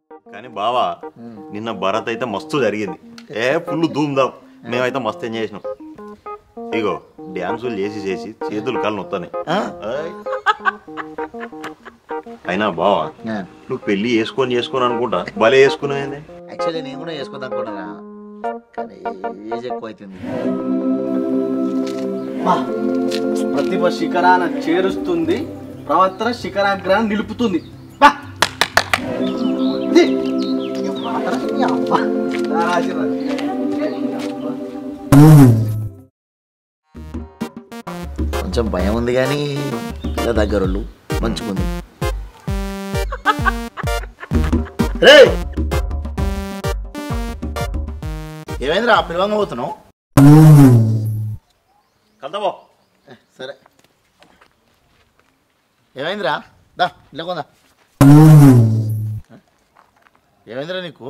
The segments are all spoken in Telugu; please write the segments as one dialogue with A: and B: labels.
A: కానీ బావా నిన్న భరత్ అయితే మస్తు జరిగింది ఏ ఫుల్ ధూమ్ ధామ్ మేమైతే మస్తు ఎంజాయ్ చేసినాం ఇగో డ్యాన్సులు చేసి చేసి చేతులు కాళ్ళు నొత్తాయి అయినా బావా నువ్వు పెళ్లి చేసుకొని చేసుకొని అనుకుంటా భలే చేసుకున్నావు
B: యాక్చువల్లీ నేను కూడా చేసుకుందాం అనుకుంటున్నా కానీ ఏజ్ ఎక్కువ అవుతుంది
C: ప్రతిభ శిఖరాన చేరుస్తుంది ప్రవర్తన శిఖరాగ్రహాన్ని నిలుపుతుంది బా! ఇది. ఈ మాత్రం ఈ అబ్బా. నా ఆశీర్వాదం.
B: కొంచెం భయం ఉంది కానీ పిల్ల దగ్గరోళ్ళు మంచుకుంది రేయ్! ఏమైందిరా పిలవంగా పోతున్నావు
A: కలుద్దాం బావ
B: ఏ, సరే ఏమైందిరా దా ఇలా కొందా ఏమైందిరా నీకు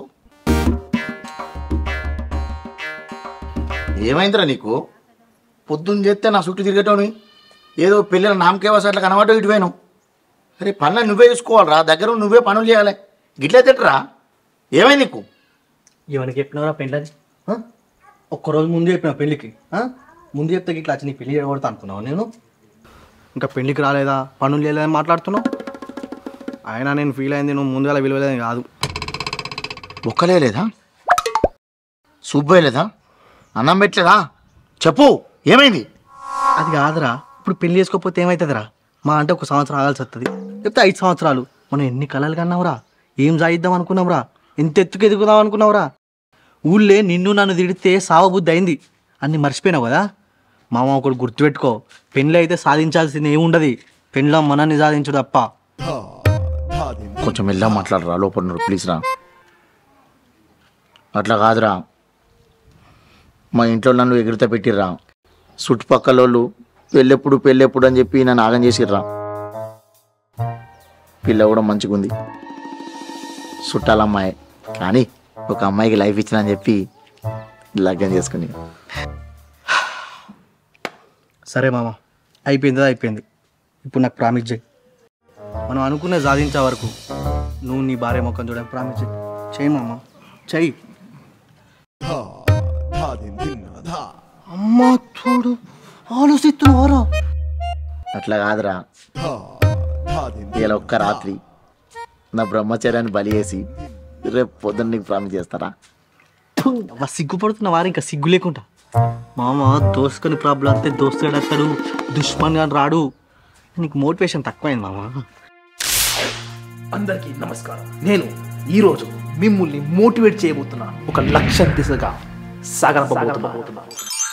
B: ఏమైందిరా నీకు పొద్దున్న చేస్తే నా చుట్టూ తిరిగేటోని ఏదో పిల్లల నామకేవాస అట్లా కనబడటం ఇటు పోయినావు అరే పనులు నువ్వే చూసుకోవాలిరా దగ్గర ఉండి నువ్వే పనులు చేయాలి గిట్లే తిట్టరా ఏమైంది నీకు
C: ఎవరికి చెప్పినవరా పెళ్ళని ఒక్కరోజు ముందు చెప్పిన పెళ్ళికి ఆ? ముందు చెప్తే ఇట్లా వచ్చి నీ పెళ్లి కొడతా అనుకున్నావు నేను ఇంకా పెళ్ళికి రాలేదా పనులు చేయలేదని మాట్లాడుతున్నావు అయినా నేను ఫీల్ అయింది నువ్వు ముందుగా విలువలేదని కాదు
B: ఒక్కలే లేదా సుబ్బే లేదా అన్నం పెట్టలేదా చెప్పు ఏమైంది
C: అది కాదురా ఇప్పుడు పెళ్లి చేసుకోకపోతే ఏమవుతుందిరా మా అంటే ఒక సంవత్సరం ఆగాల్సి వస్తుంది చెప్తే ఐదు సంవత్సరాలు మనం ఎన్ని కళలు కన్నావురా ఏం సాయిద్దాం అనుకున్నావురా ఎంత ఎత్తుకు ఎదుగుదాం అనుకున్నావురా ఊళ్ళే నిన్ను నన్ను తిడితే సావబుద్ధి అయింది అన్ని మర్చిపోయినావు కదా మామ ఒకటి గుర్తుపెట్టుకో పెళ్ళి అయితే సాధించాల్సింది ఏముండదు పెళ్ళిలో మనల్ని సాధించు తప్ప
B: కొంచెం మెల్లగా మాట్లాడరా లోపల ఉన్నాడు ప్లీజ్ రా అట్లా కాదురా మా ఇంట్లో నన్ను ఎగిరిత పెట్టిర్రా చుట్టుపక్కల వాళ్ళు పెళ్ళెప్పుడు పెళ్ళెప్పుడు అని చెప్పి నన్ను ఆగం చేసిర్రా పిల్ల కూడా మంచిగుంది చుట్టాల అమ్మాయి కానీ ఒక అమ్మాయికి లైఫ్ ఇచ్చిన అని చెప్పి లగ్నం చేసుకుని
C: సరే మామ అయిపోయింది అయిపోయింది ఇప్పుడు నాకు ప్రామిస్ చేయి మనం అనుకునే సాధించే వరకు నువ్వు నీ భార్య ముఖం చూడని ప్రామిస్ చేయి చెయ్యి మామ చెయ్యి అమ్మా చూడు ఆలోచిస్తున్నావారా
B: అట్లా కాదురా ఇలా ఒక్క రాత్రి నా బ్రహ్మచర్యాన్ని బలి చేసి రేపు పొద్దున్న నీకు ప్రామిస్ చేస్తారా
C: అవ్వ సిగ్గుపడుతున్న వారు ఇంకా సిగ్గు లేకుండా మామ దోసుకొని ప్రాబ్లం అంతే దోస్తుగాడు అత్తడు దుష్మన్ గాని రాడు నీకు మోటివేషన్ తక్కువైంది మామ
D: అందరికీ నమస్కారం నేను ఈరోజు మిమ్మల్ని మోటివేట్ చేయబోతున్నా ఒక లక్ష్యం దిశగా సాగనపబోతున్నా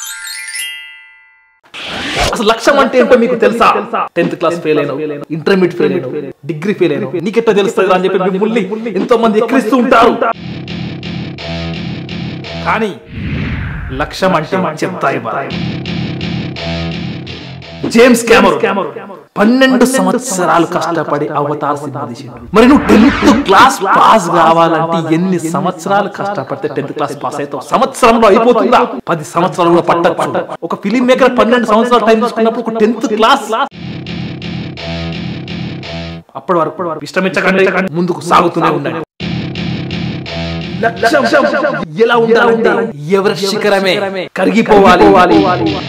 D: అసలు లక్ష్యం అంటే ఏంటో మీకు తెలుసా టెన్త్ క్లాస్ ఫెయిల్ అయిన ఇంటర్మీడియట్ ఫెయిల్ అయిన డిగ్రీ ఫెయిల్ అయిన నీకెట్లా తెలుస్తుంది అని చెప్పి మిమ్మల్ని ఎంతో మంది ఎక్కిరిస్తూ ఉంటారు కానీ లక్ష్యం అంటే చెప్తా ఇవ్వాలి జేమ్స్ కెమెరో పన్నెండు సంవత్సరాలు కష్టపడి అవతార సినిమా తీసిండు. మరి నువ్వు టెన్త్ క్లాస్ పాస్ కావాలంటే ఎన్ని సంవత్సరాలు కష్టపడితే టెన్త్ క్లాస్ పాస్ అవుతావు సంవత్సరంలో అయిపోతుందా పది సంవత్సరాలు పట్టచ్చు ఒక ఫిలిం మేకర్ పన్నెండు సంవత్సరాలు టైం తీసుకున్నప్పుడు ఒక టెన్త్ క్లాస్ అప్పటి వరకు విశ్రమించకండి ముందుకు సాగుతూనే ఉండండి లక్ష్యం ఎలా ఉండాలంటే ఎవరి శిఖరమే కరిగిపోవాలి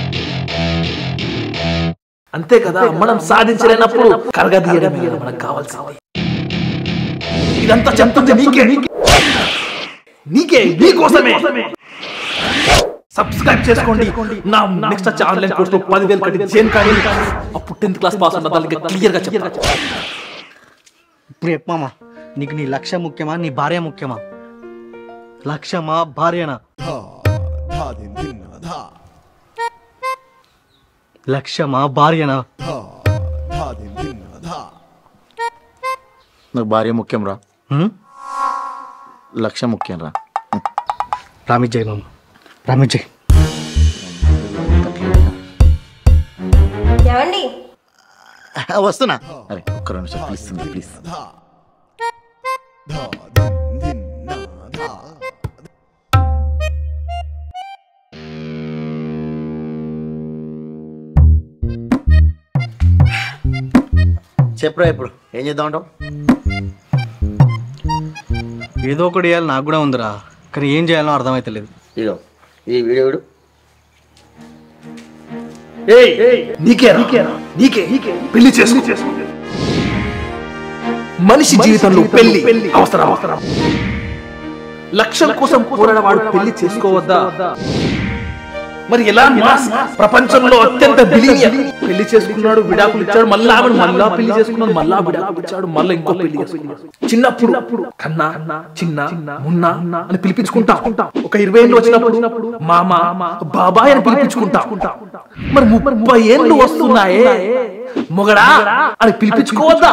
D: అంతే కదా మనం సాధించలేనప్పుడు కరగదీయడమే కదా మనకు కావాల్సింది ఇదంతా చెప్తుంది నీకే నీకే నీకోసమే సబ్స్క్రైబ్ చేసుకోండి నా నెక్స్ట్ వచ్చే ఆన్లైన్ కోర్స్ లో పదివేలు కట్టి జైన్ కానీ అప్పుడు టెన్త్ క్లాస్ పాస్ ఉన్న దానికి క్లియర్ గా చెప్తా
C: ఇప్పుడు చెప్పమామా నీకు నీ లక్ష్యం ముఖ్యమా నీ భార్య ముఖ్యమా లక్ష్యమా భార్యనా లక్ష్యమా భార్యనా
B: నాకు భార్య ముఖ్యం రా
C: హ్మ్?
B: లక్ష్యం ముఖ్యం రా
C: ప్రామిస్ చేయి మామ ప్రామిస్ చేయి
E: ఏమండి
B: వస్తున్నా అరే ఒక్క రెండు నిమిషం ప్లీజ్ ప్లీజ్ చెప్పురా ఇప్పుడు ఏం చేద్దాం అంటావు
C: ఏదో ఒకటి చేయాలి నాకు కూడా ఉందిరా కానీ ఏం చేయాలో అర్థమైతలేదు
B: ఇగో ఈ వీడియో వీడు
D: నీకే నీకేరా నీకే నీకే పెళ్లి చేసుకో మనిషి జీవితంలో పెళ్లి అవసరం అవసరం లక్ష్యం కోసం పోరాడవాడు పెళ్లి చేసుకోవద్దా మరి ఎలా మాస్క్ ప్రపంచంలో అత్యంత బిలియన్ పెళ్లి చేసుకున్నాడు విడాకులు ఇచ్చాడు మళ్ళా ఆవిడ మళ్ళా పెళ్లి చేసుకున్నాడు మళ్ళా విడాకులు ఇచ్చాడు మళ్ళా ఇంకో పెళ్లి చేసుకున్నాడు చిన్నప్పుడు కన్నా చిన్న మున్నా అని పిలిపించుకుంటా ఒక ఇరవై ఏళ్ళు వచ్చినప్పుడు మామ బాబాయ్ అని పిలిపించుకుంటా మరి ముప్పై ఏళ్ళు వస్తున్నాయే మొగడా అని పిలిపించుకోవద్దా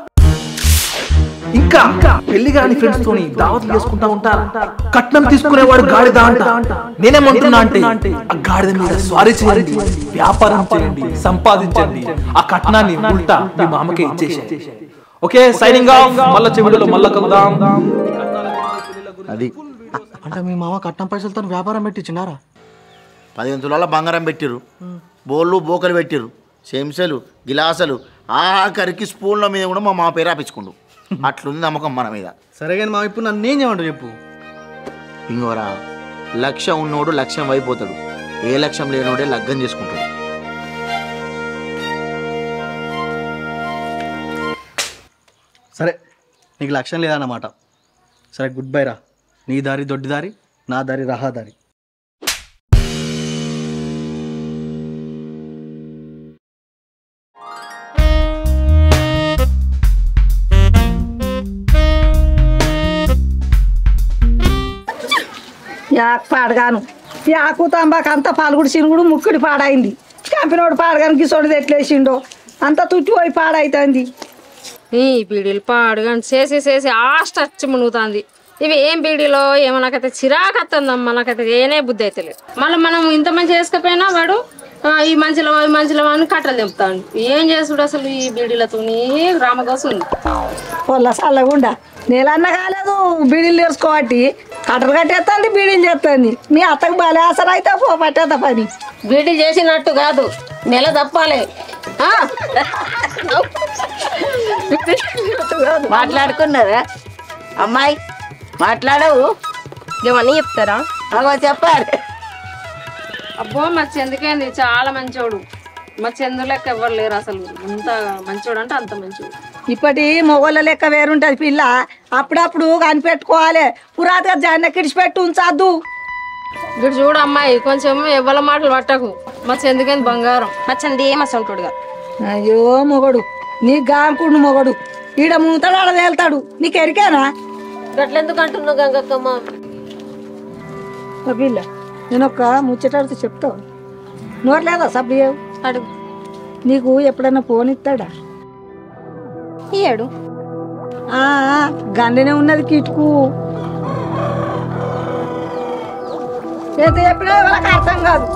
D: ఇంకా పెళ్లి కాని ఫ్రెండ్స్ తోని దావతలు చేసుకుంటా ఉంటారు కట్నం తీసుకునేవాడు గాడిద అంట నేనేమంటున్నా అంటే ఆ గాడిద మీద స్వారీ చేయండి వ్యాపారం చేయండి సంపాదించండి ఆ కట్నాన్ని ఉల్టా మీ మామకే ఇచ్చేసి ఓకే సైనింగ్ ఆఫ్ మళ్ళా చెవిడిలో మళ్ళా కలుద్దాం
B: అది
C: అంటే మీ మామ కట్నం పైసలతో వ్యాపారం పెట్టించినారా
B: పదిహేను తులాల బంగారం పెట్టిర్రు బోళ్ళు బోకలు పెట్టిర్రు చెంచాలు గిలాసలు ఆఖరికి స్పూన్ల మీద కూడా మా మా పేరు రాపించుకుండు అట్లుంది నమ్మకం మన మీద
C: సరే కానీ మా ఇప్పుడు నన్ను ఏం చేయమంటావు చెప్పు
B: ఇంకోరా లక్ష్యం ఉన్నోడు లక్ష్యం అయిపోతాడు ఏ లక్ష్యం లేనోడే లగ్గం చేసుకుంటాడు
C: సరే నీకు లక్ష్యం లేదన్నమాట సరే గుడ్ బై రా నీ దారి దొడ్డి దారి నా దారి రహదారి
E: యాక్ పాడగాను యాకు తంబాకు అంత పాల్గుడు చినుగుడు ముక్కుడు పాడైంది కంపినోడు పాడగాను గిసోడు ఎట్లేసిండో అంత తుట్టిపోయి పాడైతుంది
F: ఈ బీడీలు పాడుగా చేసి చేసి ఆస్ట్ వచ్చి మునుగుతుంది ఇవి ఏం బీడీలో ఏమో నాకైతే చిరాకు వస్తుందమ్మా నాకైతే ఏనే బుద్ధి అయితే లేదు మళ్ళీ మనం ఇంత మంచి చేసుకపోయినా వాడు ఆ, ఈ మంచిలో ఈ మంచిలో అని కట్టలు తెంపుతాడు ఏం చేసుడు అసలు ఈ బీడీలతో రామకోసం ఉంది
E: పొల్ల చల్లగుండా నేలన్న కాలేదు బీడీలు నేర్చుకోబట్టి కట్టలు కట్టేస్తుంది బీడీలు చేస్తుంది మీ అత్తకు బాలే ఆసర అయితే పో పట్టేద్ద పని
F: బీడీ చేసినట్టు కాదు నెల తప్పాలి ఆ?
G: మాట్లాడుకున్నారా అమ్మాయి మాట్లాడవు
F: ఏమన్నా చెప్తారా
G: అగో చెప్పాలి
F: అబ్బో మా చందుకేంది చాలా మంచోడు మా చందు లెక్క ఎవరు లేరు అసలు అంత మంచోడు అంటే అంత మంచోడు
E: ఇప్పటి మొగోళ్ళ లెక్క వేరుంటది పిల్ల అప్పుడప్పుడు కనిపెట్టుకోవాలి పురాతన జాన్న కిడిచిపెట్టు ఉంచద్దు
F: ఇక్కడ చూడు అమ్మాయి కొంచెం ఎవ్వల మాటలు పట్టకు మా చందుకేంది బంగారం
H: మా చంది ఏమసంటుడుగా
E: అయ్యో మొగడు నీ గాంకుడు మొగడు ఈడ మూతడు ఆడ తేలుతాడు నీకు ఎరికేనా
H: గట్లెందుకు అంటున్నావు గంగక్కమ్మ
E: ఓ పిల్ల నేను ఒక ముచ్చటాడితే చెప్తావు నోరు లేదా సభ్య
H: అడుగు
E: నీకు ఎప్పుడైనా ఫోన్ ఇస్తాడా
H: ఇయ్యాడు
E: ఆ, ఆ, గండనే ఉన్నది కిటుకు ఏదో చెప్పినా వాళ్ళకి అర్థం కాదు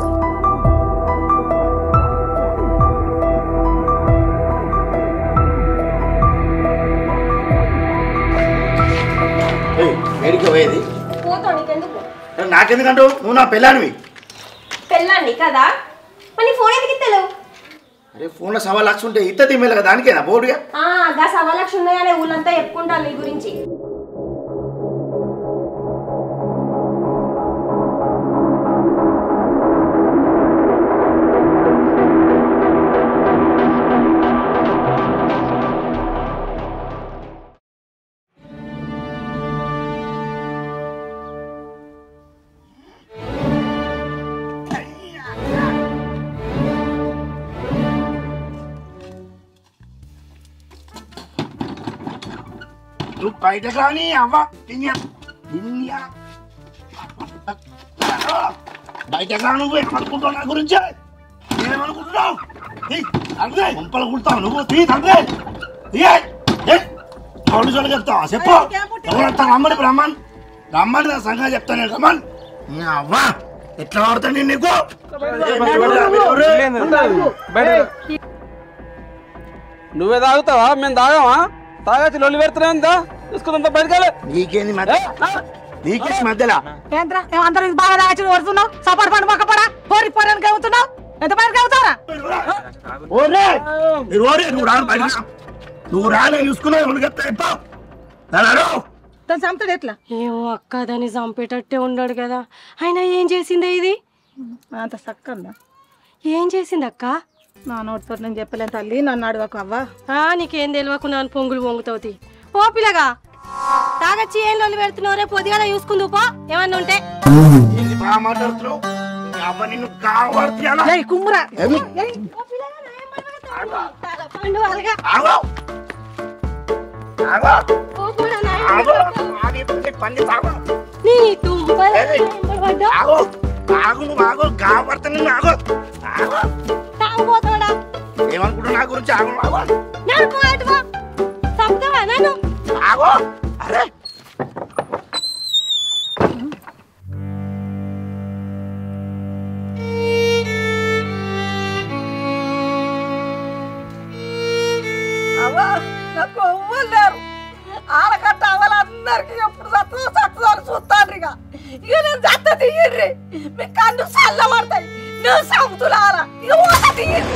B: వేడికి పోయేది
H: పోతావు నీకెందుకు
B: నాకెందుకంటూ నువ్వు నా పెళ్ళానివి
H: పెళ్ళండి కదా మరి ఫోన్ ఎందుకు ఇస్తలేవు
B: అరే ఫోన్లో సవా లక్ష ఉంటే ఇత్త తిమ్మేలు కదా దానికేనా బోర్డుగా
H: ఆ, గా సవాలక్ష ఉన్నాయనే ఊళ్ళంతా చెప్పుకుంటాను నీ గురించి
B: నువ్వు బయటకు రాని అవ్వ తిన్యా తిన్యా బయటకు రా నువ్వు ఏమనుకుంటావు నా గురించి ఏమనుకుంటున్నావు తండ్రి గుంపలు కుడతావు నువ్వు తీ తండ్రి ఎవరు చోట చెప్తావా చెప్పు ఎవరంతా రమ్మని రమ్మన్ రమ్మని నా సంగతి చెప్తాను రమ్మన్ నీ అవ్వ ఎట్లా ఆడుతాను నీకు
I: నువ్వే తాగుతావా మేము తాగామా తాగచ్చి లొల్లి పెడుతున్నా ఎంత తీసుకుందా బయటకెళ్ళి
B: నీకేంది మధ్య నీకేంది మధ్యలో
E: ఏంద్రా అందరూ బాగా దాచి వస్తున్నావు సపోర్ట్ పండు పక్క పడా పోరి పోరానికి అవుతున్నావు ఎంత పనికి అవుతారా
B: ఓరే మీరు ఓరే నువ్వు రాను బయట నువ్వు రాలే చూసుకున్నావు ఎవరు చెప్తా చెప్పు రాను
E: దాన్ని చంపుతాడు ఎట్లా
J: ఏమో అక్క దాన్ని చంపేటట్టే ఉన్నాడు కదా అయినా ఏం చేసిందే ఇది
E: అంత సక్కందా
J: ఏం చేసింది అక్క
E: నా నోటితో నేను చెప్పలేను తల్లి నన్ను అడగకు అవ్వా
J: ఆ, నీకేం తెలియకుండా అని పొంగులు పొంగుతావుతి ఓ పిల్లగా తాగచ్చి ఏం లొల్లి పెడుతున్నావు రేపు పొద్దుగాల చూసుకుందు పో ఏమన్నా ఉంటే
B: ఏంది బాగా మాట్లాడుతున్నావు నీ అవ్వ నిన్ను కావాడుతున్నా
E: ఏయ్, కుమ్మురా
B: ఏమి?
J: పండు అలగా
B: ఆగు. ఆగు.
J: ఓ కూడా నాయన.
B: ఆగు. ఆగి పోతే పని తాగు.
J: నీ తుంబల
B: ఏయ్.
J: పడ్డా
B: ఆగు. ఆగు నువ్వు ఆగు కావాడుతా నిన్ను ఆగు ఆగు
J: తాగుపోతాడా
B: ఏమనుకుంటున్నా నా గురించి ఆగు ఆగు
J: నడుపు అటు పో. చంపుతావా నన్ను
B: ఆగు అరే
E: అవ్వా నాకు ఎవ్వరు లేరు ఆడకట్ట అవ్వాలందరికి ఎప్పుడు సత్తు సత్తు అని చూస్తాను ఇక ఇక నేను జత్త తీయండి మీ కన్ను చల్ల పడతాయి నువ్వు సంపుతులారా ఇక ఊత తీయండి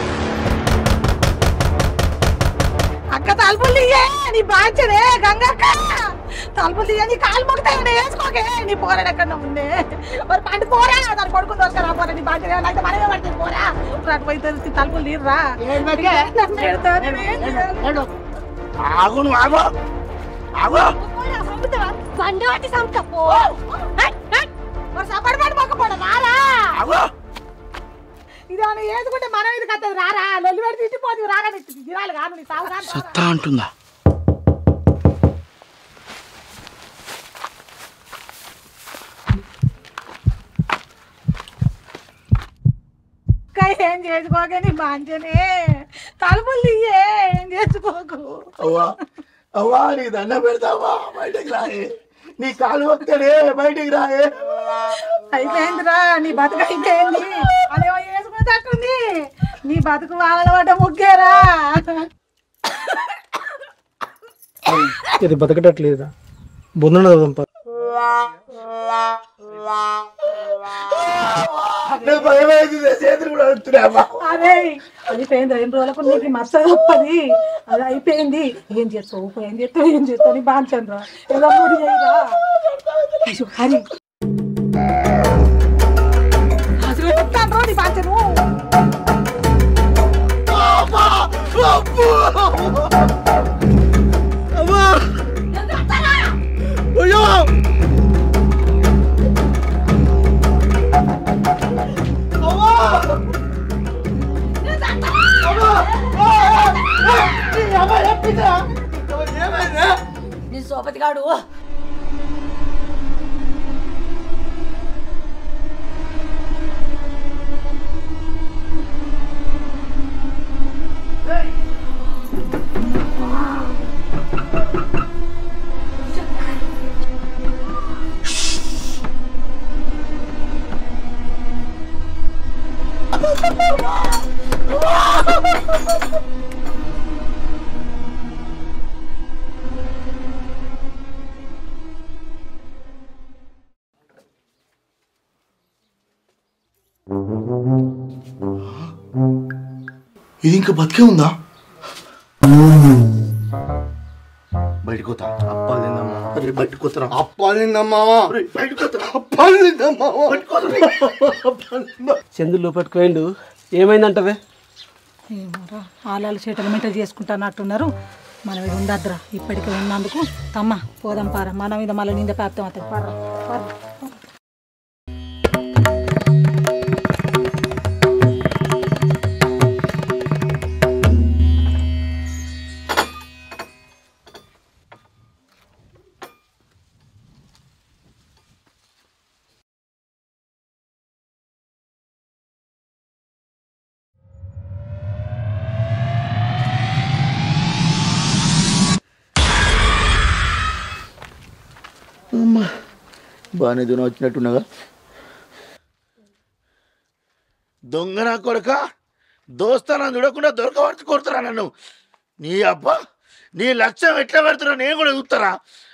E: అక్క తలుపులు తీయే నీ బాధ్యనే గంగక్క తలుపులు తీయ నీ కాలు మొక్కుతాయి వేసుకోకే నీ పోరాడు ఎక్కడ ఉండే మరి పండు పోరా దాని కొడుకు దోసుకురా పోరా నీ బాధ్యత అయితే మనమే పడుతుంది పోరా అటు పోయి తెలిసి తలుపులు తీర్రా నన్ను పెడతావు, నేనేం చేయాలి?
B: ఆగు నువ్వు ఆగు ఆగు
J: బండి వాటి చంపుతా పో
E: మరి సపడి పడి మొక్కపోవడం రారా
B: ఆగు
E: ఇది ఏమైనా ఏదుకుంటే మనం ఇది కత్తది రారా లొల్లి పెడితే తిట్టిపోతుంది రారా నీ దినాలు కాదు నీ సాగు కాదు
B: సత్తా అంటుందా
E: ఇంకా ఏం చేసుకోకే నీ మంచనే తలుపులు తీయే ఏం చేసుకోకు
B: అవ్వా అవ్వా నీ దండ పెడతావా బయటికి రాయే నీ కాలు వస్తాడే బయటికి రాయే
E: అయిపోయిందిరా నీ బతుకు అయిపోయింది అదేమో వేసుకునేటట్టుంది నీ బతుకు వాళ్ళ పడ్డ ముగ్గేరా
C: ఇది బతకటట్లేదా బొందన చంప
B: నాకు భయం వేసింది చేతులు కూడా వస్తున్నావా
E: అరే అయిపోయింది రెండు రోజులకు నీకు మస్తు తప్పది అది అయిపోయింది ఏం చేస్తావు ఏం చేస్తావు ఏం చేస్తావు నీ బాంచండ్రా ఏదో ముడి చేయరా అయ్యో, హరి అసలు చెప్తాను నీ బాంచను నీ సోపతి గాడు
B: ఇది ఇంకా బతికే ఉందా బయటకు పోతా
C: అప్పాలు తిందమ్మా
B: అరే బయటకు పోతారా
C: అప్పాలు తిందమ్మావా
B: బయటకు పోతారా
C: అప్పాలు తిందమ్మావా
I: చంద్రులు పట్టుకోండు ఏమైందంటవే
E: ఏమోరా ఆలాలు సెటిల్మెంట్ చేసుకుంటానట్టున్నారు మనం ఇది ఉండద్దురా ఇప్పటికే ఉన్నందుకు తమ్మ పోదాం పారా మన మీద మళ్ళీ నింద ప్రాప్తం అవుతుంది పారా పారా.
B: అమ్మా బాగానే దున వచ్చినట్టున్నగా దొంగ నా కొడుక దోస్తానా చూడకుండా దొరకబడుతూ కొడుతురా నన్ను నీ అబ్బా నీ లక్ష్యం ఎట్లా పెడుతున్నా నేను కూడా చూస్తారా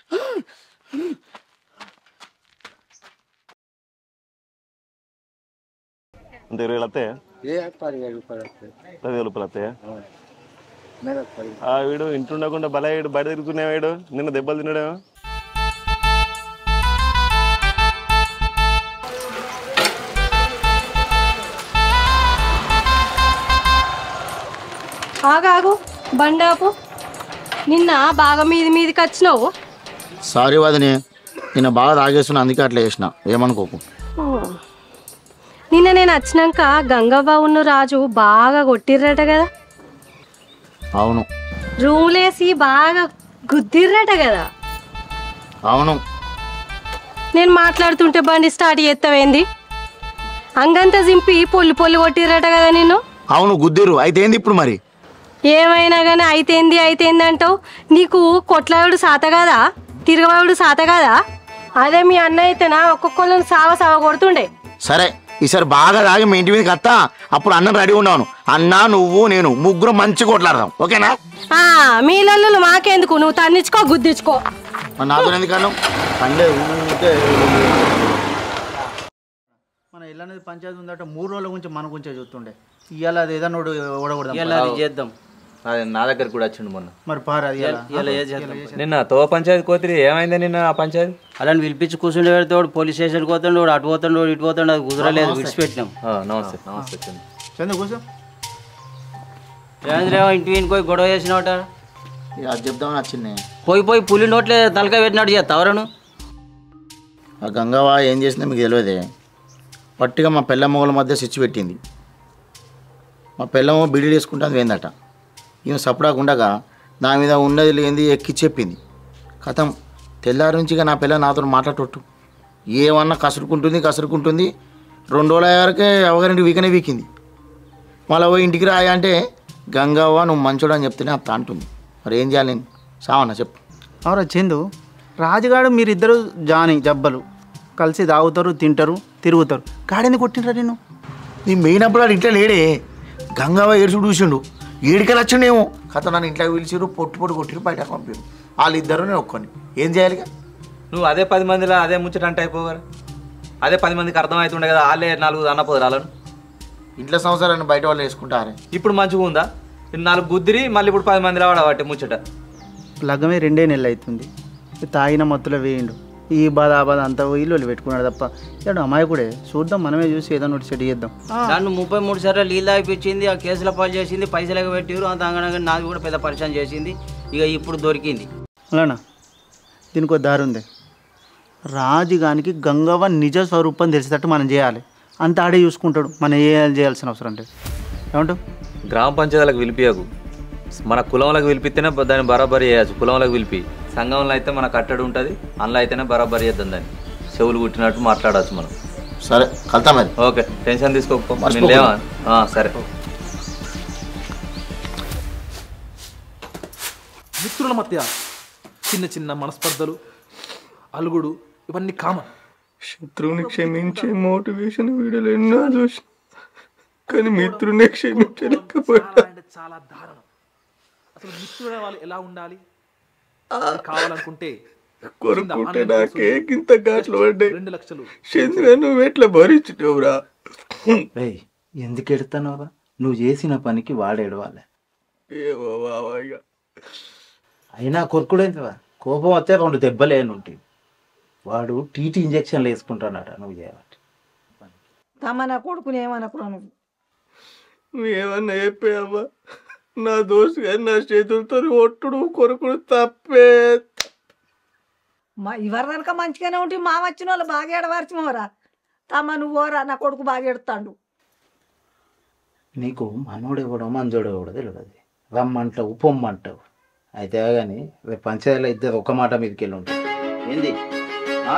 A: అంత ఇరవై వేలు వస్తాయా
C: పదివేలు రూపాయలు వస్తాయి
A: పదివేల రూపాయలు వస్తాయా
C: నెలకు పది
A: ఆ వీడు ఇంటి ఉండకుండా బల వీడు బయట తిరుగుతున్నాయి వీడు నిన్న దెబ్బలు తినడేమో
J: ఆగాగు బండాపు నిన్న బాగా మీది మీదికి వచ్చినావు
B: సారీ వదినే నేను బాగా తాగేస్తున్నా అందుకే అట్లా చేసిన ఏమనుకోకు
J: నిన్న నేను వచ్చినాక గంగవ్వ ఉన్న రాజు బాగా కొట్టిర్రట కదా
B: అవును
J: రూములేసి బాగా గుద్దిర్రట కదా
B: అవును
J: నేను మాట్లాడుతుంటే బండి స్టార్ట్ చేస్తావేంది అంగంతా జింపి పొల్లి పొల్లి కొట్టిర్రట కదా నిన్ను
B: అవును గుద్దిరు అయితే ఏంది ఇప్పుడు మరి
J: ఏమైనా కానీ అయితేంది అయితేంది అంటావు నీకు కొట్లాడు సాత కదా తిరగవాడు సాత కదా అదే మీ అన్న అయితేనా ఒక్కొక్కళ్ళని సావ సావ కొడుతుండే
B: సరే ఈసారి బాగా తాగి మీ ఇంటి మీదకి వస్తా అప్పుడు అన్నం రెడీ ఉన్నాను అన్న నువ్వు నేను ముగ్గురు మంచి కొట్లాడదాం ఓకేనా
J: ఆ, మీ లల్లులు మాకెందుకు నువ్వు తన్నించుకో గుద్దించుకో
B: మరి నాతో ఎందుకన్నావు పండేది ఊరికే
C: మన ఇల్లు అనేది పంచాయతీ ఉందట మూడు రోజుల గురించి మన గురించే చూస్తుండే ఇవాళ అది ఏదన్నా ఒకటి ఓడకూడదు
K: ఇవాళ అది చేద్దాం అది నా దగ్గర కూడా వచ్చిండు మొన్న
C: మరి పారు అది
K: ఇవాళ- ఇవాళ ఏది చేద్దాం
L: నిన్న తో పంచాయతీ కోతిరి ఏమైంది నిన్న ఆ పంచాయతీ
K: అలాని పిలిపించి కూర్చుండే పెడితే వాడు పోలీస్ స్టేషన్కి పోతాడు వాడు అటు పోతాడు వాడు ఇటు పోతాడు అది కుదరలేదు విడిచిపెట్టినాం
L: ఆ, నమస్తే నమస్తే చందు.
C: చందు కూర్చో
K: ఏంద్రేమో ఇంటి వీనికి పోయి గొడవ చేసినవట
B: ఇక అది చెప్దామని వచ్చింది
K: పోయి పోయి పులి నోట్లే తలకాయ పెట్టినట్టు చేస్తావరను
B: ఆ గంగవ్వ ఏం చేసిందో మీకు తెలియదే పట్టిగా మా పెళ్ళ మొగల మధ్య స్విచ్ పెట్టింది మా పెళ్ళము బిడి వేసుకుంటుంది పోయిందట ఈమె సపడాకుండగా నా మీద ఉన్నది లేనిది ఎక్కి చెప్పింది కథం తెల్లారి నుంచి ఇక నా పిల్ల నాతో మాట్లాడటొట్టు ఏమన్నా కసురుకుంటుంది కసురుకుంటుంది రెండు రోజుల వరకే అవగారింటి వీకనే వీకింది మళ్ళీ పోయి ఇంటికి రాయా అంటే గంగవ్వ నువ్వు మంచోడు అని చెప్తేనే అత్త అంటుంది మరి ఏం చేయాలి నేను సావన్నా చెప్పు
C: అవురా చందు రాజుగాడు మీరిద్దరు జాని జబ్బలు కలిసి తాగుతారు తింటారు తిరుగుతారు గాడిని కొట్టినరా నేను
B: నీ మెయినప్పుడు వాడు ఇంట్లో లేడే గంగావ ఏడుచుడు చూసిండు ఏడికలు వచ్చిండేమో కథ నన్ను ఇంట్లోకి పిలిచిరు పొట్టు పొట్టు కొట్టిరు బయట పంపారు వాళ్ళిద్దరు నేను ఒక్కొని ఏం చేయాలి ఇక?
L: నువ్వు అదే పది మందిలో అదే ముచ్చట అంటే అయిపోగారు అదే పది మందికి అర్థమవుతుండే కదా వాళ్ళే నాలుగు అన్నపోదు రాలను
B: ఇంట్లో సంవత్సరాన్ని బయట వాళ్ళు వేసుకుంటారే
L: ఇప్పుడు మంచిగా ఉందా ఇన్ని నాలుగు గుద్దిరి మళ్ళీ ఇప్పుడు పది మంది రావడం వాటి ముచ్చట
C: లగ్గమే రెండే నెలలు అవుతుంది తాగిన మత్తులో వేయండు ఈ బాధ ఆ బాధ అంతా ఇల్లు పెట్టుకున్నాడు తప్ప ఇలాడు అమాయకుడే చూద్దాం మనమే చూసి ఏదైనా ఒకటి సెట్ చేద్దాం
K: నన్ను ముప్పై మూడు సార్లు నీళ్ళు తాగిపించింది ఆ కేసుల పాలు చేసింది పైసలు పెట్టిరు అంత అంగనంగా నాది కూడా పెద్ద పరిచయం చేసింది ఇక ఇప్పుడు దొరికింది
C: అలానా దీనికి ఒక దారి ఉంది రాజుగానికి గంగవ్వ నిజ స్వరూపం తెలిసేటట్టు మనం చేయాలి అంత ఆడే చూసుకుంటాడు మనం ఏ చేయాల్సిన అవసరం లేదు ఏమంటావు
L: గ్రామ పంచాయతీలకు పిలిపియకు మన కులంలోకి పిలిపిస్తేనే దాన్ని బరాబరి చేయొచ్చు కులంలోకి పిలిపి సంఘంలో అయితే మన కట్టడి ఉంటుంది అందులో అయితేనే బరాబరి చేద్దాం దాన్ని చెవులు కుట్టినట్టు మాట్లాడవచ్చు మనం
B: సరే కలుతా మరి
L: ఓకే టెన్షన్ తీసుకోకపో నేను
B: మర్చిపోకు.
L: లేవా ఆ, సరే
D: మిత్రుల మధ్య చిన్న చిన్న మనస్పర్ధలు అలుగుడు ఇవన్నీ కామన్
M: శత్రువుని క్షమించే మోటివేషన్ వీడియోలు ఎన్నో చూసిన కానీ మిత్రుని క్షమించలేకపోయా
D: అంటే చాలా దారుణం అసలు మిత్రుల వాళ్ళు ఎలా ఉండాలి అది కావాలనుకుంటే
M: కొరుకుంటే నాకే ఇంత ఘాట్లు పడ్డాయి
D: రెండు లక్షలు
M: చంద్ర నువ్వు ఎట్లా భరించినవురా
N: రేయ్ ఎందుకు ఎడతానవరా నువ్వు చేసిన పనికి వాడు ఎడవాలి
M: ఏవో బావా ఇక
N: అయినా కొరుకుడేంటివా కోపం వస్తే రెండు దెబ్బలేని ఉంటాయి వాడు టీటీ ఇంజక్షన్లు వేసుకుంటాడట నువ్వు చేయాలి
E: తమ నా కొడుకుని ఏమనకురా నువ్వు
M: నువ్వేమన్నా చెప్పావా నా దోస్తు గారు నా చేతులతో ఒట్టుడు కొరుకుడు తప్పే
E: మా ఇవరి కనుక మంచిగానే ఉంటే మా వచ్చిన వాళ్ళు బాగా ఏడవరచిమోరా తమ్మ నువ్వు ఓరా నా కొడుకు బాగా ఎడుతాడు
N: నీకు మనోడు ఇవ్వడం మంజోడు ఇవ్వడం తెలియదు రమ్మంటావు పొమ్మంటావు అయితే కానీ రేపు పంచాయతీలో ఇద్దరు ఒక మాట మీదకి వెళ్ళి ఉంటాయి ఏంది ఆ?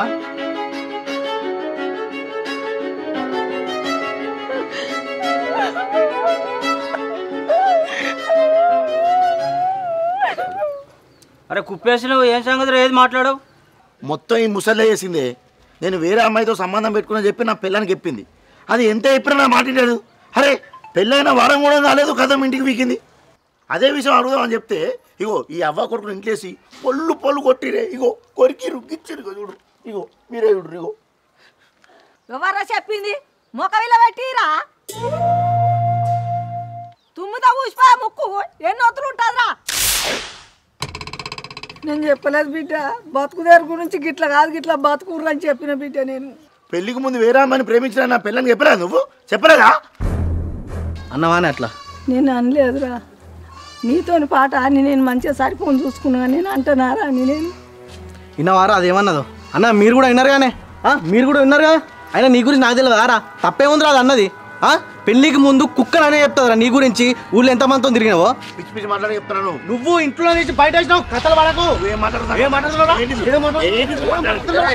K: అరే కుప్పేసినావు ఏం సంగతి ఏది మాట్లాడవు
B: మొత్తం ఈ ముసలే చేసిందే నేను వేరే అమ్మాయితో సంబంధం పెట్టుకుని చెప్పి నా పిల్లని చెప్పింది అది ఎంత చెప్పినా నా మాట లేదు అరే పెళ్ళైన వారం కూడా కాలేదు కథం ఇంటికి వీకింది అదే విషయం అడుగుదామని చెప్తే ఇగో ఈ అవ్వ కొడుకుని ఇంట్లేసి పొల్లు పొల్లు కొట్టిరే ఇగో కొరికి రుగ్గిచ్చిరు ఇగో చూడు ఇగో మీరే చూడు ఇగో
E: ఎవరా చెప్పింది మొక్కవిల్ల పెట్టిరా తుమ్ముతా ఊసిపో ముక్కు ఎన్ని ఒత్తులు ఉంటుందిరా నేను చెప్పలేదు బిడ్డ బతుకుదేరు గురించి గిట్ల కాదు గిట్ల బతుకుర్రు అని చెప్పిన బిడ్డ నేను
B: పెళ్లికి ముందు వేరే అమ్మాయిని ప్రేమించిన నా పిల్లని చెప్పరా నువ్వు చెప్పలేదా
C: అన్నవాని అట్లా
E: నేను అనలేదురా నీతోని పాట అని నేను మంచిగా సరిపోని చూసుకున్నా నేను అంటున్నారా అని నేను
C: విన్నావారా అదేమన్నదో అన్న మీరు కూడా విన్నారుగానే ఆ, మీరు కూడా విన్నారుగా అయినా నీ గురించి నాకు తెలియదు ఆరా తప్పేముందిరా అది అన్నది ఆ పెళ్ళికి ముందు కుక్కలు అనే చెప్తారా నీ గురించి ఊళ్ళో ఎంతమందితో తిరిగినావో
B: పిచ్చి పిచ్చి మాట్లాడి చెప్తున్నాను
C: నువ్వు ఇంట్లో నుంచి బయట వచ్చినావు కథలు పడకు
B: ఏం మాట్లాడుతున్నావు?
C: ఏం మాట్లాడుతున్నావురా?
B: ఏంటి?
C: ఏం మాట్లాడు-
B: ఏంటి?
C: ఏం మాట్లాడుతున్నావురా?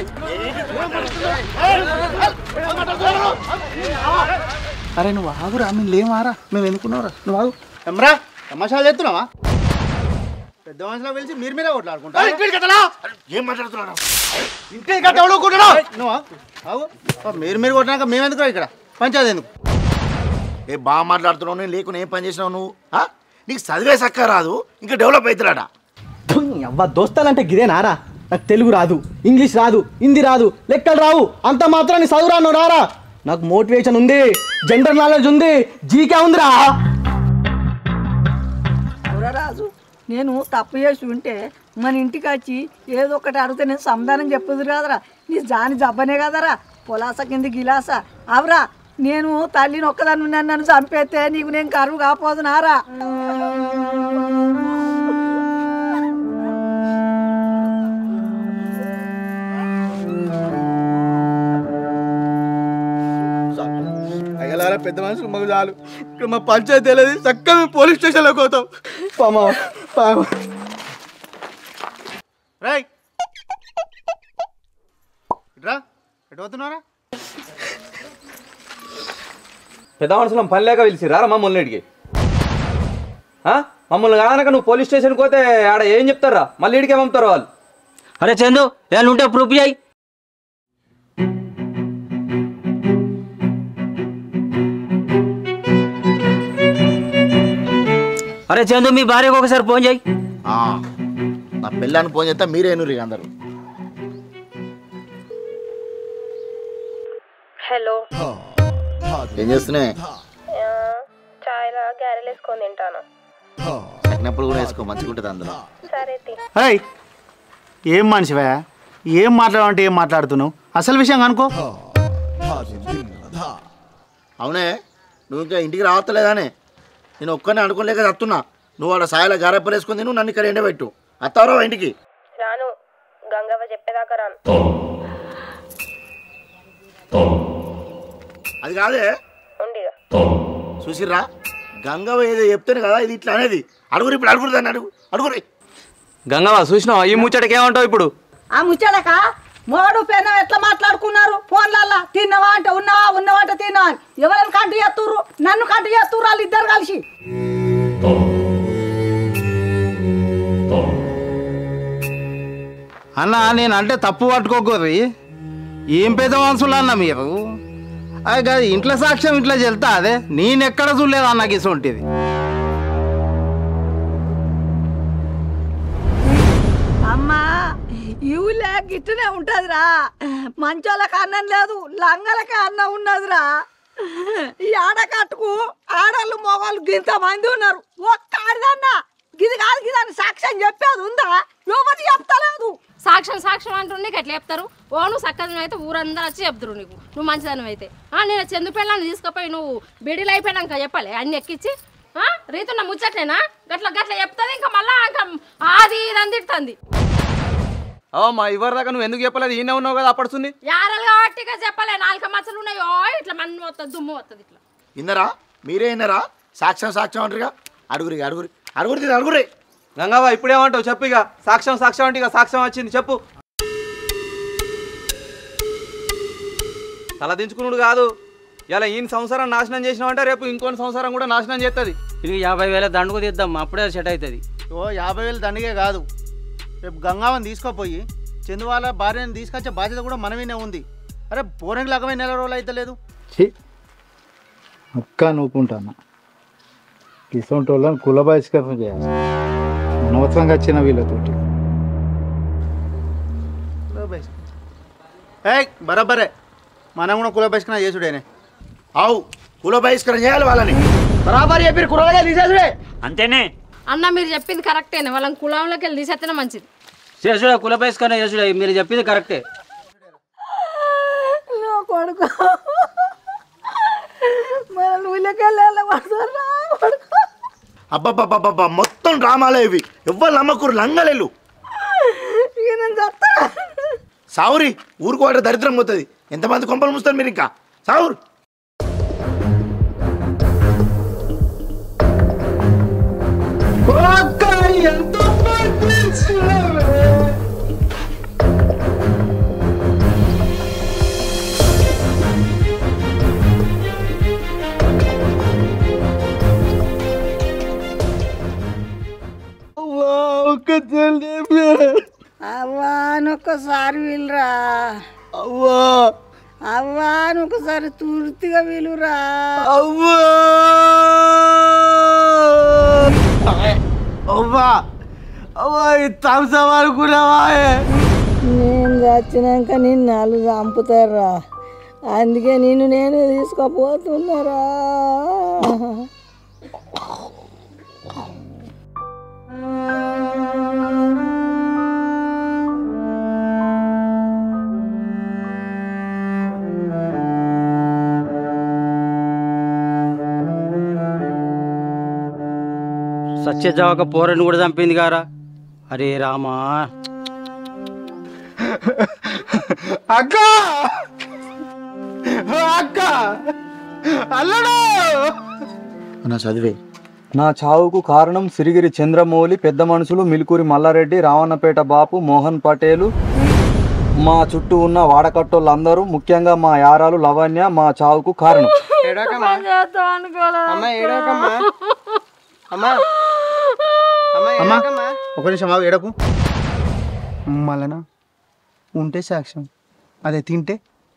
B: అరే నువ్వు ఆగురా మేము లేమారా మేము ఎందుకున్నావురా నువ్వు ఆగు ఎమ్రా తమాషాలు చేస్తున్నావా పెద్ద మనుషులు పిలిచి మీరు మీరే కొట్లాడుకుంటా ఏం మాట్లాడుతున్నావు ఇంటి గట్ట ఎవడుకుంటున్నావు నువ్వు ఆగు ఆ, మీరు మీరు కొట్టినాక మేము ఎందుకు ఇక్కడ పంచాయతీ ఎందుకు ఏ బాగా మాట్లాడుతున్నావు నేను లేకుండా ఏం పని చేసినావు నువ్వు ఆ? నీకు చదివే సక్క రాదు ఇంకా డెవలప్ అవుతున్నాడా
C: అవ్వ దోస్తాలంటే గిదేనారా నాకు తెలుగు రాదు ఇంగ్లీష్ రాదు హిందీ రాదు లెక్కలు రావు అంత మాత్రం నీ చదువు రాను రారా నాకు మోటివేషన్ ఉంది జనరల్ నాలెడ్జ్ ఉంది జీకే ఉందిరా
E: రాజు నేను తప్పు చేసి ఉంటే మన ఇంటికి వచ్చి ఏదో ఒకటి అడిగితే నేను సమాధానం చెప్పదు కదరా నీ జాని జబ్బనే కదరా పొలాస కింద గిలాస అవరా నేను తల్లిని ఒక్కదాన్ని ఉన్నాను నన్ను చంపేస్తే నీకు నేను కరువు కాపోదు నారా
B: అయ్యలారా పెద్ద మనుషులు మాకు చాలు ఇక్కడ మా పంచాయతీ వెళ్ళేది చక్కగా మేము పోలీస్ స్టేషన్లోకి పోతాం పామా పామ రై ఇట్రా ఎటు పోతున్నారా
L: పెద్ద మనుషులం పని లేక పిలిచి రారా మమ్మల్ని ఇడికి మమ్మల్ని కాదనక నువ్వు పోలీస్ స్టేషన్కి పోతే ఆడ ఏం చెప్తారా మళ్ళీ ఇడికే పంపుతారు వాళ్ళు
K: అరే చందు ఏమైనా ఉంటే ప్రూఫ్ చేయి అరే చందు మీ భార్యకు ఒకసారి ఫోన్ చేయి
B: ఆ, నా పిల్లని ఫోన్ చేస్తే మీరే ఎనురు అందరు
H: హలో
B: ఏం చేస్తున్నాయి
H: చాయ్లా గారెలు వేసుకొని తింటాను
B: తగినప్పుడు కూడా వేసుకో మంచిగా ఉంటుంది అందులో
H: సరే తి
B: హాయ్ ఏం మనిషివా ఏం మాట్లాడాలంటే ఏం మాట్లాడుతున్నావు అసలు విషయం అనుకో అవునే నువ్వు ఇంకా ఇంటికి రావట్లేదానే నేను ఒక్కనే అనుకోలేక చస్తున్నా నువ్వు ఆడ సాయల గారెప్పలు వేసుకుని నువ్వు నన్ను ఇక్కడ ఎండబెట్టు అత్తావరా ఇంటికి
H: రాను గంగవ్వ చెప్పేదాకా రాను
B: అది కాదే
H: ఉండిగా
B: చూసిర్రా గంగవ్వ ఏదో చెప్తేనే కదా ఇది ఇట్లా అనేది అడుగురు ఇప్పుడు అడుగురు దాన్ని అడుగు అడుగురి
L: గంగవా చూసినావా ఈ ముచ్చటకి ఏమంటావు ఇప్పుడు
E: ఆ ముచ్చడక మోడు పెన ఎట్లా మాట్లాడుకున్నారు ఫోన్లల్లా తిన్నవా అంటే ఉన్నావా ఉన్నావా అంటే తిన్నావా అని ఎవరైనా కంటు చేస్తుర్రు నన్ను కంటు చేస్తుర్రు వాళ్ళు ఇద్దరు కలిసి
N: అన్న నేను అంటే తప్పు పట్టుకోకూరి ఏం పెద్ద మనుషులు అన్న మీరు అది కాదు ఇంట్లో సాక్ష్యం ఇట్లా చెల్తా అదే నేను ఎక్కడ చూడలేదు అన్న గిసొంటిది
E: అమ్మా ఈ ఊళ్ళో గిట్టనే ఉంటదిరా మంచోళ్ళకి అన్నం లేదు లంగలకి అన్నం ఉన్నదిరా ఈ ఆడకట్టుకు ఆడళ్ళు మొగలు గింత మంది ఉన్నారు ఒక్క ఆడదన్నా గిది కాదు గిదని సాక్ష్యం చెప్పేది ఉందా ఎవరు చెప్తలేదు
F: సాక్ష్యం సాక్ష్యం అంటూ నీకు ఎట్లా చెప్తారు ఓ నువ్వు చక్కదనం అయితే ఊరందరూ వచ్చి చెప్తారు నీకు నువ్వు మంచిదనం అయితే ఆ, నేను చందు పిల్లని తీసుకుపోయి నువ్వు బిడిలు అయిపోయినాక చెప్పాలి అన్ని ఎక్కించి ఆ, రీతున్న ముచ్చట్లేనా గట్ల గట్ల చెప్తుంది ఇంకా మళ్ళా ఇంకా అది ఇది అని తిడుతుంది
L: ఓ మా ఇవరి దాకా నువ్వు ఎందుకు చెప్పలేదు ఈయన ఉన్నావు కదా అప్పడుతుంది
F: యారలు కాబట్టి ఇక చెప్పలే నాలుక మచ్చలు ఉన్నాయో ఇట్లా మన్ను వస్తుంది దుమ్ము వస్తుంది ఇట్లా
B: ఇందరా మీరే విన్నారా సాక్ష్యం సాక్ష్యం అంటారుగా అడుగురి అడుగురి అడుగురి తిని అడుగురి
L: గంగవ్వ ఇప్పుడేమంటావు చెప్పు ఇక సాక్ష్యం సాక్ష్యం అంటే ఇక సాక్ష్యం వచ్చింది చెప్పు తల దించుకున్నాడు కాదు ఇలా ఈయన సంసారం నాశనం చేసినావంటే రేపు ఇంకొని సంసారం కూడా నాశనం చేస్తుంది
K: ఇది యాభై వేల దండుకు తీద్దాం అప్పుడే సెట్ అవుతుంది
N: ఓ యాభై వేలు దండిగే కాదు రేపు గంగావని తీసుకోపోయి చందు వాళ్ళ భార్యని తీసుకొచ్చే బాధ్యత కూడా మనమేనే ఉంది అరే పోరంగి లగమే నెల రోజులు అయితే లేదు
O: అక్క నూకుంటాను ఇటువంటి వాళ్ళని కుల బహిష్కరణ చేయాలి అనవసరంగా వచ్చిన వీళ్ళతోటి
N: ఏయ్ బరాబరే మనం కూడా కుల బహిష్కరణ చేసుడేనే
B: అవు కుల బహిష్కరణ చేయాలి వాళ్ళని
C: బరాబర్ చెప్పి కురగా తీసేసుడే
K: అంతేనే
F: అన్న మీరు చెప్పింది కరెక్టేనే వాళ్ళని కులంలోకి వెళ్ళి తీసేస్తేనే మంచిది
K: చేసుడే కుల బహిష్కరణ చేసుడే మీరు చెప్పింది కరెక్టే
E: నా కొడుకు మన ఊళ్ళకి వెళ్ళాలి కొడుకు
B: అబ్బబ్బబ్బబ్బా మొత్తం డ్రామాలే ఇవి ఎవ్వరు నమ్మకూరు లంగలేలు
E: ఇక నేను చెప్తాను
B: సావురి ఊరుకోవడం దరిద్రం పోతుంది ఎంతమంది కొంపలు ముస్తారు మీరు ఇంకా సావురు
E: అవ్వా అని ఒక్కసారి వీలురా
C: అవ్వా
E: అవ్వా అని ఒకసారి తూర్తిగా వీలురా
C: అవ్వా అవ్వా అవ్వా ఈ తంసం అనుకున్నావా
E: నేను చచ్చినాక నిన్ను వాళ్ళు చంపుతారా అందుకే నిన్ను నేను తీసుకుపోతున్నారా
K: సత్యజావక పోరని కూడా చంపింది గారా అరే రామా
N: అక్క అక్క అల్లడు
B: నా చదివే
P: నా చావుకు కారణం సిరిగిరి చంద్రమౌళి పెద్ద మనుషులు మిలుకూరి మల్లారెడ్డి రావణపేట బాపు మోహన్ పటేలు మా చుట్టూ ఉన్న వాడకట్టోళ్ళందరూ ముఖ్యంగా మా యారాలు లవణ్య మా చావుకు కారణం
N: ఏడోకమ్మా అమ్మ ఏడోకమ్మా అమ్మా
C: అమ్మా ఒక నిమిషం ఆగు ఎడకు మళ్ళనా ఉంటే సాక్ష్యం అదే తింటే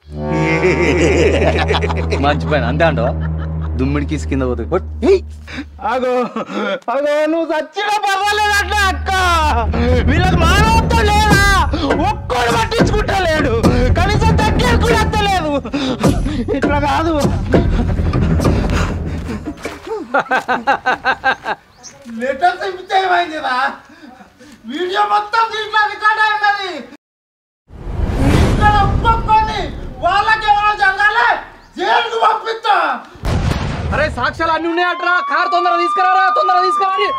L: మంచి పైన అంతే అంటావా దుమ్మిడికి కింద పోతుంది కొట్.
N: అగో అగో నువ్వు చచ్చినా పర్వాలేదట అక్క వీళ్ళకి మానవత్వం లేదా ఒక్కడు పట్టించుకుంటా లేడు కనీసం దగ్గర కూడా ఎత్తలేదు ఇట్లా కాదు లెటర్స్ ఇప్పితే ఏమైందిరా వీడియో మొత్తం దీంట్లో రికార్డ్ అయి ఉన్నది ఇక్కడ ఒక్కొక్కరిని వాళ్ళకి ఎవరో జరగాలి జైలుకు పంపిస్తా
D: అరే సాక్ష్యాలు అన్ని ఉన్నాయట్రా కార్ తొందరగా తీసుకురారా తొందరగా తీసుకురా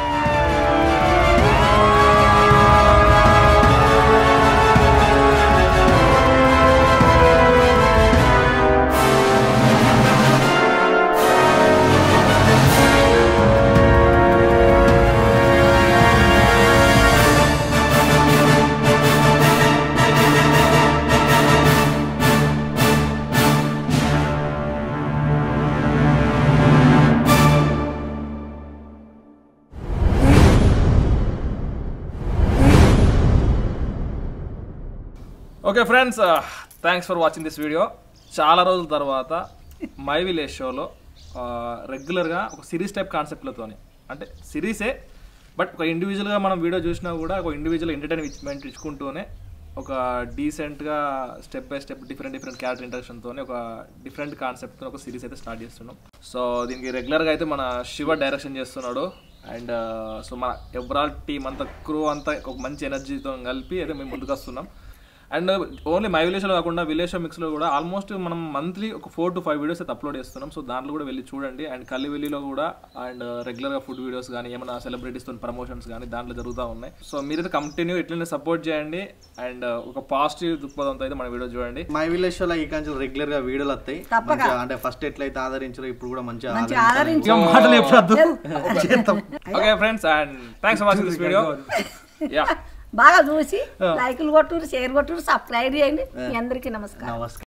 D: okay friends thanks for watching this video చాలా రోజుల తర్వాత మై విలేజ్ షోలో రెగ్యులర్గా ఒక సిరీస్ టైప్ కాన్సెప్ట్లతోని అంటే సిరీసే బట్ ఒక ఇండివిజువల్గా మనం వీడియో చూసినా కూడా ఒక ఇండివిజువల్ ఎంటర్టైన్మెంట్ ఇచ్చుకుంటూనే ఒక డీసెంట్గా step by step different different character ఇంట్రక్షన్తో ఒక డిఫరెంట్ కాన్సెప్ట్తో ఒక సిరీస్ అయితే స్టార్ట్ చేస్తున్నాం సో దీనికి రెగ్యులర్గా అయితే మన శివ డైరెక్షన్ చేస్తున్నాడు అండ్ సో మన ఎవ్రాల్ టీం అంతా క్రూ అంతా ఒక మంచి ఎనర్జీతో కలిపి అయితే మేము ముందుకు వస్తున్నాం అండ్ ఓన్లీ మై విలేజ్లో కాకుండా విలేజ్ మిక్స్లో కూడా ఆల్మోస్ట్ మనం మంత్లీ ఒక ఫోర్ టు ఫైవ్ వీడియోస్ అయితే అప్లోడ్ చేస్తున్నాం సో దాంట్లో కూడా వెళ్ళి చూడండి అండ్ కల్లివెల్లిలో కూడా అండ్ రెగ్యులర్గా ఫుడ్ వీడియోస్ కానీ ఏమైనా సెలబ్రిటీస్తో ప్రమోషన్స్ కానీ దాంట్లో జరుగుతూ ఉన్నాయి సో మీరైతే కంటిన్యూ ఇట్లనే సపోర్ట్ చేయండి అండ్ ఒక పాజిటివ్ దృక్పథంతో అయితే మన వీడియో చూడండి
C: మై విలేజ్ షోలో ఈ కాంచెలు రెగ్యులర్ గా వీడియోలు వస్తాయి
E: తప్పక.
C: మంచిగా అంటే ఫస్ట్ ఎట్లయితే ఆదరించారో ఇప్పుడు కూడా మంచిగా
E: మంచిగా
C: ఆదరించాలి.
E: ఆదరించు.
D: ఇక మాటలు చెప్పొద్దు.
C: చేస్తాం.
D: Okay friends and thanks for watching this video యా
E: బాగా చూసి లైకులు కొట్టురు షేర్ కొట్టురు సబ్స్క్రైబ్ చేయండి మీ అందరికీ నమస్కారం
C: నమస్కారం